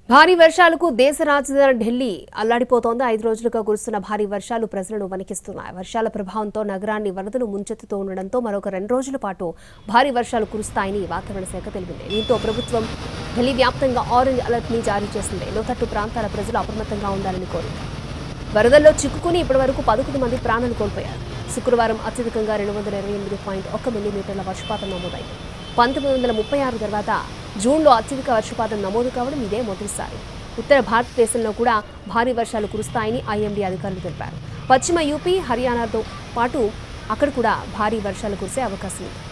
భారీ వర్షాలకు దేశ రాజధాని ఢిల్లీ అల్లాడిపోతోంది ఐదు రోజులుగా కురుస్తున్న భారీ వర్షాలు ప్రజలను వణికిస్తున్నాయి వర్షాల ప్రభావంతో నగరాన్ని వరదలు ముంచెత్తుతూ ఉండడంతో మరొక రెండు రోజుల పాటు భారీ వర్షాలు కురుస్తాయని వాతావరణ శాఖ తెలిపింది దీంతో ప్రభుత్వం ఢిల్లీ వ్యాప్తంగా ఆరెంజ్ అలర్ట్ ని జారీ చేసింది లోతట్టు ప్రాంతాల ప్రజలు అప్రమత్తంగా ఉండాలని కోరింది వరదల్లో చిక్కుకుని ఇప్పటివరకు పదకొండు మంది ప్రాణాలు కోల్పోయారు శుక్రవారం అత్యధికంగా రెండు వందల ఇరవై ఎనిమిది పాయింట్ ఒక్క మిల్లీమీటర్ల వర్షపాతం నమోదైంది పంతొమ్మిది వందల ముప్పై ఆరు తర్వాత జూన్లో అత్యధిక వర్షపాతం నమోదు కావడం ఇదే మొదటిసారి ఉత్తర భారతదేశంలో కూడా భారీ వర్షాలు కురుస్తాయని ఐఎండీ అధికారులు తెలిపారు పశ్చిమ యూపీ హర్యానాతో పాటు అక్కడ కూడా భారీ వర్షాలు కురిసే అవకాశం ఉంది